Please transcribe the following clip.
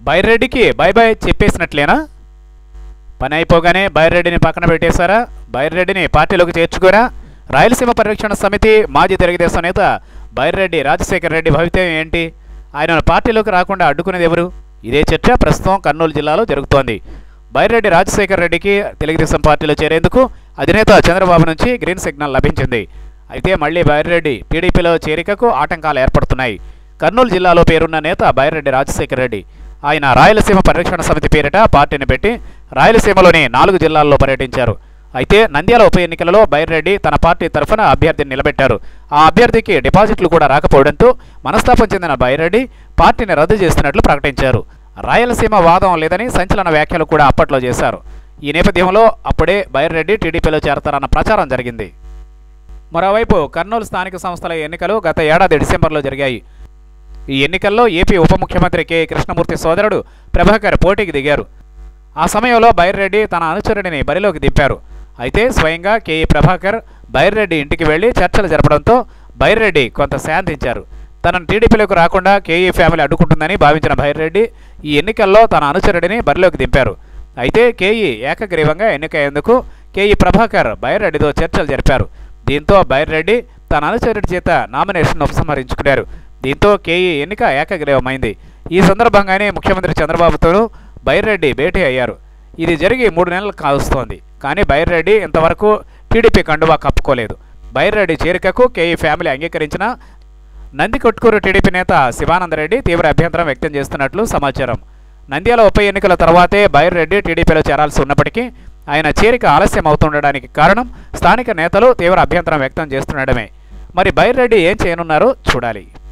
బైరెడ్డికి by by చెప్పేసినట్లేనా పని అయిపోగానే బైరెడ్డిని పక్కన పెట్టేశారా బైరెడ్డిని పార్టీలోకి చేర్చుకోరా రాయలసీమ పరిరక్షణ సమితి మాజీ తెలుగుదేశం నేత బైరెడ్డి రాజశేఖర రెడ్డి భవితవ్యం ఏంటి ఆయనను పార్టీలోకి రాకుండా అడ్డుకునేది ఎవరు ఇదే చర్చ ప్రస్తుతం కర్నూలు జిల్లాలో జరుగుతోంది బైరెడ్డి రాజశేఖర రెడ్డికి తెలుగుదేశం పార్టీలో చేరేందుకు అధినేత చంద్రబాబు నుంచి గ్రీన్ సిగ్నల్ లభించింది అయితే మళ్లీ బైరెడ్డి టీడీపీలో చేరికకు ఆటంకాలు ఏర్పడుతున్నాయి కర్నూలు జిల్లాలో పేరున్న నేత బైరెడ్డి రాజశేఖర రెడ్డి ఆయన రాయలసీమ పరిరక్షణ సమితి పేరిట పార్టీని పెట్టి రాయలసీమలోని నాలుగు జిల్లాల్లో పర్యటించారు అయితే నంద్యాల ఉప ఎన్నికలలో బైరెడ్డి తన పార్టీ తరఫున అభ్యర్థిని నిలబెట్టారు ఆ అభ్యర్థికి డిపాజిట్లు కూడా రాకపోవడంతో మనస్తాపం చెందిన బైరెడ్డి పార్టీని రద్దు చేస్తున్నట్లు ప్రకటించారు రాయలసీమ వాదం లేదని సంచలన వ్యాఖ్యలు కూడా అప్పట్లో చేశారు ఈ నేపథ్యంలో అప్పుడే బైరెడ్డి టీడీపీలో చేరతారన్న ప్రచారం జరిగింది మరోవైపు కర్నూలు స్థానిక సంస్థల ఎన్నికలు గత ఏడాది డిసెంబర్లో జరిగాయి ఈ ఎన్నికల్లో ఏపీ ఉప ముఖ్యమంత్రి కె కృష్ణమూర్తి సోదరుడు ప్రభాకర్ పోటీకి దిగారు ఆ సమయంలో బైర్రెడ్డి తన అనుచరుడిని బరిలోకి దింపారు అయితే స్వయంగా కేఈ ప్రభాకర్ బైర్రెడ్డి ఇంటికి వెళ్లి చర్చలు జరపడంతో బైర్రెడ్డి కొంత శాంతించారు తనను టీడీపీలోకి రాకుండా కేఈ ఫ్యామిలీ అడ్డుకుంటుందని భావించిన బైర్రెడ్డి ఈ ఎన్నికల్లో తన అనుచరుడిని బరిలోకి దింపారు అయితే కేఈ ఏకగ్రీవంగా ఎన్నికయ్యేందుకు కేఈ ప్రభాకర్ బైర్రెడ్డితో చర్చలు జరిపారు దీంతో బైర్రెడ్డి తన అనుచరుడి చేత నామినేషన్ ఉపసంహరించుకున్నారు దీంతో కేఈ ఎన్నిక ఏకగ్రీవమైంది ఈ సందర్భంగానే ముఖ్యమంత్రి చంద్రబాబుతోనూ బైర్రెడ్డి భేటీ అయ్యారు ఇది జరిగి మూడు నెలలు కావస్తోంది కానీ బైర్రెడ్డి ఇంతవరకు టీడీపీ కండువా కప్పుకోలేదు బైర్రెడ్డి చేరికకు కేఈ ఫ్యామిలీ అంగీకరించిన నందికొట్కూరు టీడీపీ నేత శివానందరెడ్డి తీవ్ర అభ్యంతరం వ్యక్తం చేస్తున్నట్లు సమాచారం నంద్యాల ఉప ఎన్నికల తర్వాతే బైర్రెడ్డి టీడీపీలో చేరాల్సి ఉన్నప్పటికీ ఆయన చేరిక ఆలస్యం అవుతుండడానికి కారణం స్థానిక నేతలు తీవ్ర అభ్యంతరం వ్యక్తం చేస్తుండడమే మరి బైర్రెడ్డి ఏం చేయనున్నారో చూడాలి